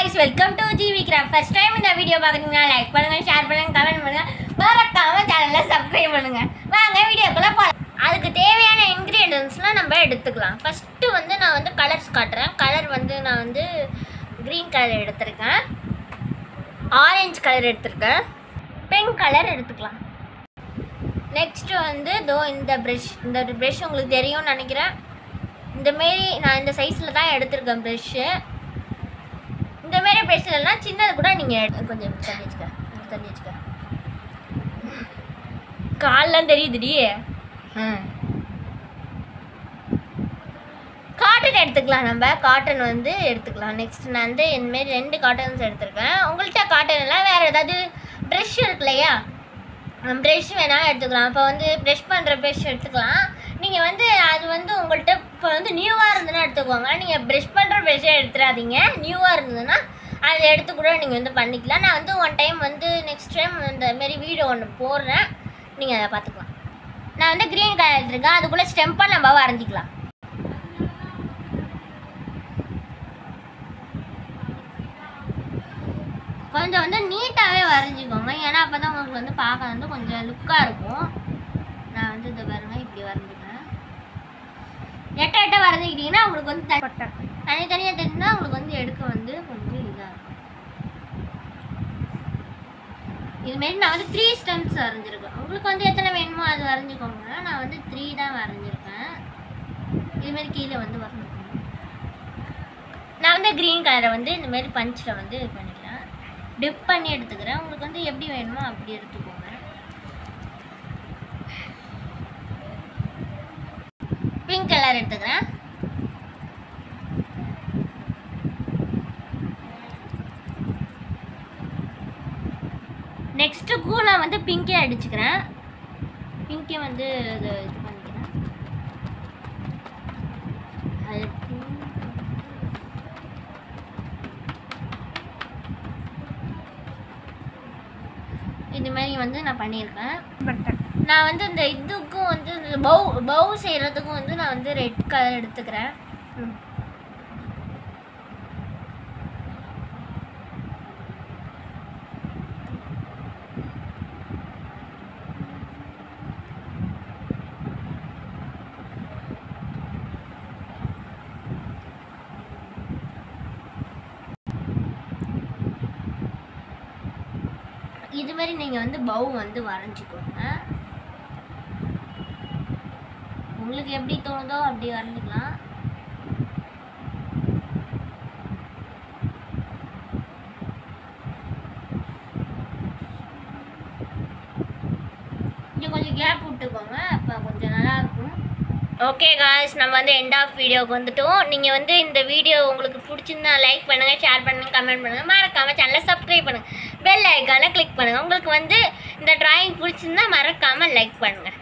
guys welcome to GV craft first time இந்த video பார்க்குறீங்கன்னா like பண்ணுங்க ஷேர் பண்ணுங்க கமெண்ட் பண்ணுங்க மறக்காம சேனலை சப்ஸ்கிரைப் பண்ணுங்க வாங்க வீடியோக்குள்ள போகலாம் அதுக்கு தேவையான இன்க்ரீடியன்ஸ்லாம் நம்ம எடுத்துக்கலாம் ஃபஸ்ட்டு வந்து நான் வந்து கலர்ஸ் காட்டுறேன் கலர் வந்து நான் வந்து க்ரீன் கலர் எடுத்திருக்கேன் ஆரஞ்சு கலர் எடுத்திருக்கேன் பிங்க் கலர் எடுத்துக்கலாம் நெக்ஸ்ட் வந்து தோ இந்த ப்ரஷ் இந்த ப்ரஷ் உங்களுக்கு தெரியும்னு நினைக்கிறேன் இந்த மாரி நான் இந்த சைஸில் தான் எடுத்திருக்கேன் ப்ரஷ்ஷு இந்த மாரி ப்ரஷ்லலாம் சின்னது கூட நீங்கள் கொஞ்சம் இப்படி தள்ளி வச்சுக்க இப்படி தள்ளி வச்சுக்க கால்லாம் தெரியுதுடி ம் காட்டன் எடுத்துக்கலாம் நம்ம காட்டன் வந்து எடுத்துக்கலாம் நெக்ஸ்ட் நான் வந்து இந்தமாரி ரெண்டு காட்டன்ஸ் எடுத்திருக்கேன் உங்கள்கிட்ட காட்டன் எல்லாம் வேறு ஏதாவது ப்ரெஷ் இருக்கு இல்லையா ப்ரெஷ் வேணால் எடுத்துக்கலாம் இப்போ வந்து ப்ரெஷ் பண்ணுற ப்ரெஷ் எடுத்துக்கலாம் நீங்கள் வந்து அது வந்து உங்கள்கிட்ட இப்போ வந்து நியூவாக இருந்ததுன்னா எடுத்துக்கோங்க நீங்கள் ப்ரெஷ் பண்ணுற ப்ரெஷ்ஷே எடுத்துடாதீங்க நியூவாக இருந்ததுன்னா அதை எடுத்து கூட நீங்கள் வந்து பண்ணிக்கலாம் நான் வந்து ஒன் டைம் வந்து நெக்ஸ்ட் டைம் இந்த மாரி வீடியோ ஒன்று போடுறேன் நீங்கள் அதை பார்த்துக்கலாம் நான் வந்து க்ரீன் கலர் எடுத்துருக்கேன் அதுக்குள்ளே ஸ்டெம்ப்பாக நம்ம வரைஞ்சிக்கலாம் கொஞ்சம் வந்து நீட்டாகவே வரைஞ்சிக்கோங்க ஏன்னா அப்போ தான் உங்களுக்கு வந்து பார்க்க வந்து கொஞ்சம் லுக்காக இருக்கும் நான் வந்து இதை பாருங்க இப்படி வரைஞ்சிக்கிறேன் எட்ட எட்ட வரைஞ்சிக்கிட்டிங்கன்னா உங்களுக்கு வந்து தனி தனித்தனியாக தெரிஞ்சால் உங்களுக்கு வந்து எடுக்க வந்து கொஞ்சம் இதாக இருக்கும் இதுமாரி நான் வந்து த்ரீ ஸ்டெம்ஸ் வரைஞ்சிருக்கேன் உங்களுக்கு வந்து எத்தனை வேணுமோ அது வரைஞ்சிக்கோங்க நான் வந்து த்ரீ தான் வரைஞ்சிருக்கேன் இதுமாரி கீழே வந்து வரைஞ்சிக்கோங்க நான் வந்து க்ரீன் கலரை வந்து இந்த மாதிரி பஞ்சில் வந்து இது பண்ணிக்கிறேன் டிப் பண்ணி எடுத்துக்கிறேன் உங்களுக்கு வந்து எப்படி வேணுமோ அப்படி எடுத்துக்கோங்க பிங்க் கலர் எடுத்துக்கிறேன் நெக்ஸ்ட்டுக்கும் நான் வந்து பிங்கே அடிச்சுக்கிறேன் பிங்கே வந்து இது இது பண்ணிக்கிறேன் அது இந்த மாதிரி வந்து நான் பண்ணியிருக்கேன் நான் வந்து இந்த இதுக்கும் வந்து இந்த பவு பவு செய்கிறதுக்கும் வந்து நான் வந்து ரெட் கலர் எடுத்துக்கிறேன் இது மாதிரி நீங்கள் வந்து பவு வந்து வரைஞ்சிக்கோங்க உங்களுக்கு எப்படி தோணுதோ அப்படி வரைஞ்சிக்கலாம் இங்கே கொஞ்சம் கேப் விட்டுக்கோங்க அப்போ கொஞ்சம் நல்லா இருக்கும் ஓகே காய்ஸ் நம்ம வந்து எண்ட் ஆஃப் வீடியோக்கு வந்துட்டோம் நீங்கள் வந்து இந்த வீடியோ உங்களுக்கு பிடிச்சிருந்தா லைக் பண்ணுங்கள் ஷேர் பண்ணுங்கள் கமெண்ட் பண்ணுங்கள் மறக்காமல் சேனலை சப்ஸ்கிரைப் பண்ணுங்கள் பெல் ஐக்கானை கிளிக் பண்ணுங்கள் உங்களுக்கு வந்து இந்த டிராயிங் பிடிச்சிருந்தா மறக்காமல் லைக் பண்ணுங்கள்